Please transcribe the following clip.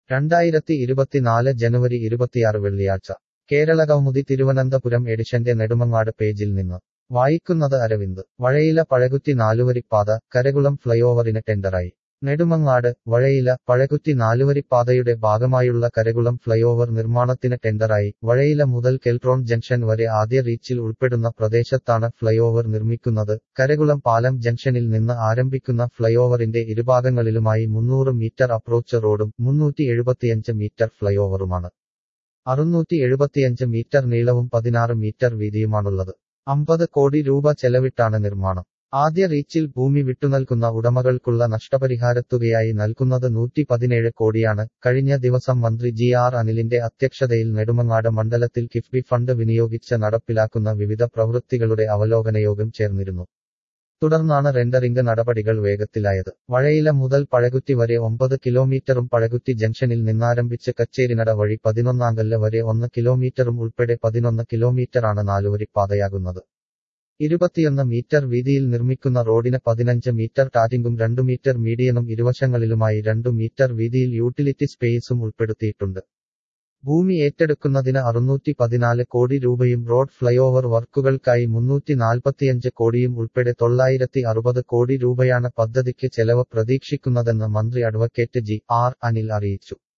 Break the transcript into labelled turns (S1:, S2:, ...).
S1: രണ്ടായിരത്തി ഇരുപത്തിനാല് ജനുവരി ഇരുപത്തിയാറ് വെള്ളിയാഴ്ച കേരളകൗമുദി തിരുവനന്തപുരം എഡിഷന്റെ നെടുമങ്ങാട് പേജിൽ നിന്ന് വായിക്കുന്നത് അരവിന്ദ് വഴയില പഴകുത്തി നാലുവരിപ്പാത കരകുളം ഫ്ലൈഓവറിന് ടെൻഡറായി നെടുമങ്ങാട് വഴയില പഴകുത്തി നാലുവരിപ്പാതയുടെ ഭാഗമായുള്ള കരകുളം ഫ്ലൈഓവർ നിർമ്മാണത്തിന് ടെൻഡറായി വഴയില മുതൽ കെൽട്രോൺ ജംഗ്ഷൻ വരെ ആദ്യ റീച്ചിൽ ഉൾപ്പെടുന്ന പ്രദേശത്താണ് ഫ്ലൈഓവർ നിർമ്മിക്കുന്നത് കരകുളം പാലം ജംഗ്ഷനിൽ നിന്ന് ആരംഭിക്കുന്ന ഫ്ലൈഓവറിന്റെ ഇരുഭാഗങ്ങളിലുമായി മുന്നൂറ് മീറ്റർ അപ്രോച്ച് റോഡും മുന്നൂറ്റി എഴുപത്തിയഞ്ച് മീറ്റർ ഫ്ലൈഓവറുമാണ് അറുന്നൂറ്റി എഴുപത്തിയഞ്ച് മീറ്റർ നീളവും പതിനാറ് മീറ്റർ വീതിയുമാണുള്ളത് അമ്പത് കോടി രൂപ ചെലവിട്ടാണ് നിർമ്മാണം ആദ്യ റീച്ചിൽ ഭൂമി വിട്ടുനൽകുന്ന ഉടമകൾക്കുള്ള നഷ്ടപരിഹാരത്തുകയായി നൽകുന്നത് നൂറ്റി പതിനേഴ് കോടിയാണ് കഴിഞ്ഞ ദിവസം മന്ത്രി ജി ആർ അനിലിന്റെ അധ്യക്ഷതയിൽ നെടുമങ്ങാട് മണ്ഡലത്തിൽ കിഫ്ബി ഫണ്ട് വിനിയോഗിച്ച് നടപ്പിലാക്കുന്ന വിവിധ പ്രവൃത്തികളുടെ അവലോകനയോഗം ചേർന്നിരുന്നു തുടർന്നാണ് റെൻഡറിംഗ് നടപടികൾ വേഗത്തിലായത് വഴയില മുതൽ പഴകുത്തി വരെ ഒമ്പത് കിലോമീറ്ററും പഴകുത്തി ജംഗ്ഷനിൽ നിന്നാരംഭിച്ച് കച്ചേരിനട വഴി പതിനൊന്നാങ്കല്ല് വരെ ഒന്ന് കിലോമീറ്ററും ഉൾപ്പെടെ പതിനൊന്ന് കിലോമീറ്ററാണ് നാലുവരിപ്പാതയാകുന്നത് ഇരുപത്തിയൊന്ന് മീറ്റർ വീതിയിൽ നിർമ്മിക്കുന്ന റോഡിന് പതിനഞ്ച് മീറ്റർ ടാറ്റിംഗും രണ്ടു മീറ്റർ മീഡിയനും ഇരുവശങ്ങളിലുമായി രണ്ടു മീറ്റർ വീതിയിൽ യൂട്ടിലിറ്റി സ്പേസും ഉൾപ്പെടുത്തിയിട്ടുണ്ട് ഭൂമി ഏറ്റെടുക്കുന്നതിന് അറുന്നൂറ്റി പതിനാല് കോടി രൂപയും റോഡ് ഫ്ലൈഓവർ വർക്കുകൾക്കായി മുന്നൂറ്റി നാൽപ്പത്തിയഞ്ച് കോടിയും ഉൾപ്പെടെ തൊള്ളായിരത്തി അറുപത് കോടി രൂപയാണ് പദ്ധതിക്ക് ചെലവ് പ്രതീക്ഷിക്കുന്നതെന്ന് മന്ത്രി അഡ്വക്കേറ്റ് ജി ആർ അനിൽ അറിയിച്ചു